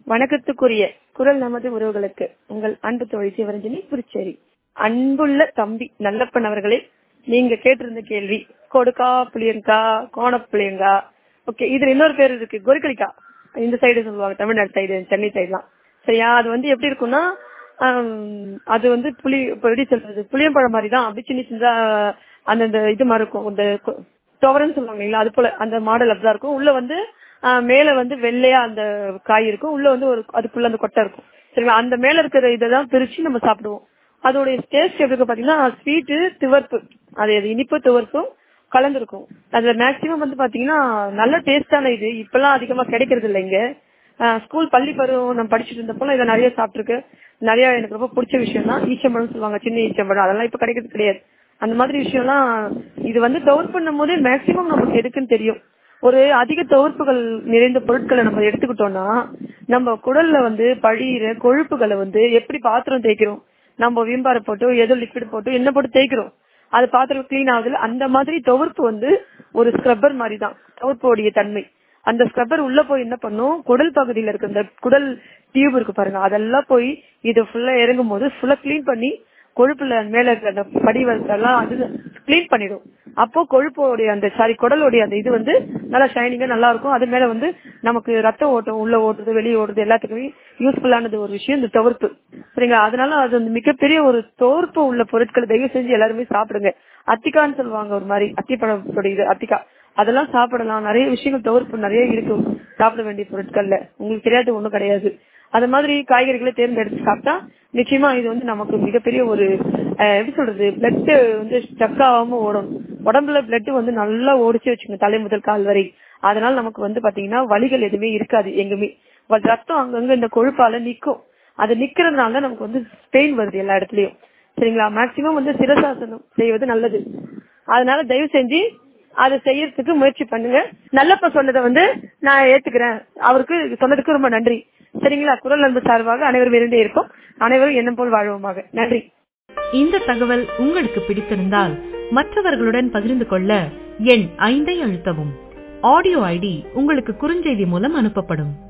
வணக்கத்துக்குரிய குரல் நமது உறவுகளுக்கு உங்கள் அன்பு தோழி சிவரஞ்சனி புதுச்சேரி அன்புள்ள தம்பி நல்லப்பன் அவர்களே நீங்க கேட்டிருந்த கேள்வி கொடுக்கா புளியங்கா கோணப்புளியங்கா ஓகே இதுல இன்னொரு பேர் இருக்கு கொரிக்கலிக்கா இந்த சைடு சொல்லுவாங்க தமிழ்நாடு சைடு சென்னை சைடுலாம் சரியா அது வந்து எப்படி இருக்கும்னா ஆம், அது வந்து புளி இப்ப எப்படி சொல்றது புளியம்பழம் மாதிரி தான் அப்படி சின்ன சின்னதா அந்த இந்த இது மாதிரி இருக்கும் இந்த கொ- துவரன்னு சொல்லுவாங்க இல்லைங்களா அது போல அந்த மாடல் அப்படிதான் இருக்கும் உள்ள வந்து ஆ, மேல வந்து வெள்ளையா அந்த காய் இருக்கும் உள்ள வந்து ஒரு அதுக்குள்ள அந்த கொட்டை இருக்கும் சரிங்களா அந்த மேல இருக்கிற இதெல்லாம் பிரிச்சு நம்ம சாப்பிடுவோம் அதோடைய டேஸ்ட் எப்படி இருக்கும் பாத்தீங்கன்னா ஸ்வீட்டு துவர்ப்பு அது அது இனிப்பு துவர்ப்பும் கலந்துருக்கும் அதுல மேக்சிமம் வந்து பாத்தீங்கன்னா நல்ல டேஸ்டான இது இப்பெல்லாம் அதிகமா கிடைக்கிறது இல்லை இங்க ஸ்கூல் பள்ளி பருவம் நான் படிச்சுட்டு இருந்தப்போ இதை நிறைய சாப்பிட்டுருக்கேன் நிறைய எனக்கு ரொம்ப பிடிச்ச விஷயம் தான் ஈச்சம்பழம் சொல்லுவாங்க சின்ன ஈச்சம்பழம் அதெல்லாம் இப்ப கிடைக்கிறது கிடையாது அந்த மாதிரி விஷயம்லாம் இது வந்து டவுர் பண்ணும் போது மேக்சிமம் நமக்கு எதுக்குன்னு தெரியும் ஒரு அதிக துவர்ப்புகள் நிறைந்த பொருட்களை நம்ம எடுத்துக்கிட்டோம்னா நம்ம குடல்ல வந்து பழியிற கொழுப்புகளை வந்து எப்படி பாத்திரம் தேய்க்கிறோம் நம்ம விம்பார போட்டு ஏதோ லிக்விட் போட்டு என்ன போட்டு தேய்க்கிறோம் அது பாத்திரம் கிளீன் ஆகுதுல அந்த மாதிரி துவர்ப்பு வந்து ஒரு ஸ்க்ரப்பர் மாதிரி தான் துவர்ப்போடைய தன்மை அந்த ஸ்க்ரப்பர் உள்ள போய் என்ன பண்ணும் குடல் பகுதியில இருக்க இந்த குடல் டியூப் இருக்கு பாருங்க அதெல்லாம் போய் இது ஃபுல்லா இறங்கும் போது ஃபுல்லா க்ளீன் பண்ணி கொழுப்புல மேல இருக்க அந்த படிவத்தெல்லாம் அது க்ளீன் பண்ணிடும் அப்போ கொழுப்போடைய அந்த சாரி குடலுடைய அந்த இது வந்து நல்லா ஷைனிங்கா நல்லா இருக்கும் அது மேல வந்து நமக்கு ரத்த ஓட்டம் உள்ள ஓட்டுறது வெளியே ஓடுறது எல்லாத்துக்குமே யூஸ்ஃபுல்லானது ஒரு விஷயம் இந்த துவர்ப்பு சரிங்களா அதனால அது வந்து மிகப்பெரிய ஒரு தோர்ப்பு உள்ள பொருட்களை தயவு செஞ்சு எல்லாருமே சாப்பிடுங்க அத்திக்கான்னு சொல்லுவாங்க ஒரு மாதிரி அத்திப்பழத்தோட இது அத்திக்கா அதெல்லாம் சாப்பிடலாம் நிறைய விஷயங்கள் தவிர்ப்பு நிறைய இருக்கு சாப்பிட வேண்டிய பொருட்கள்ல உங்களுக்கு தெரியாது ஒண்ணும் கிடையாது அது மாதிரி காய்கறிகளை தேர்ந்தெடுத்து சாப்பிட்டா நிச்சயமா இது வந்து நமக்கு மிகப்பெரிய ஒரு அஹ், எப்படி சொல்றது பிளட் வந்து ஸ்டக் ஆகாம ஓடும் உடம்புல பிளட் வந்து நல்லா ஓடிச்சு வச்சுங்க தலை முதல் கால் வரை அதனால நமக்கு வந்து பாத்தீங்கன்னா வலிகள் எதுவுமே இருக்காது எங்குமே வ- ரத்தம் அங்கங்க இந்த கொழுப்பால நிக்கும் அது நிக்கிறதுனால தான் நமக்கு வந்து பெயின் வருது எல்லா இடத்துலயும் சரிங்களா மேக்சிமம் வந்து சிரசாசனம் செய்வது நல்லது அதனால தயவு செஞ்சு அதை செய்யறதுக்கு முயற்சி பண்ணுங்க நல்லப்ப சொன்னதை வந்து நான் ஏத்துக்கிறேன் அவருக்கு சொன்னதுக்கு ரொம்ப நன்றி சரிங்களா குரல் அன்பு சார்பாக அனைவரும் இருந்தே இருப்போம் அனைவரும் எண்ணம் போல் வாழ்வோமாக நன்றி இந்த தகவல் உங்களுக்கு பிடித்திருந்தால் மற்றவர்களுடன் பகிர்ந்து கொள்ள எண் ஐந்தை அழுத்தவும் ஆடியோ ஐடி உங்களுக்கு குறுஞ்செய்தி மூலம் அனுப்பப்படும்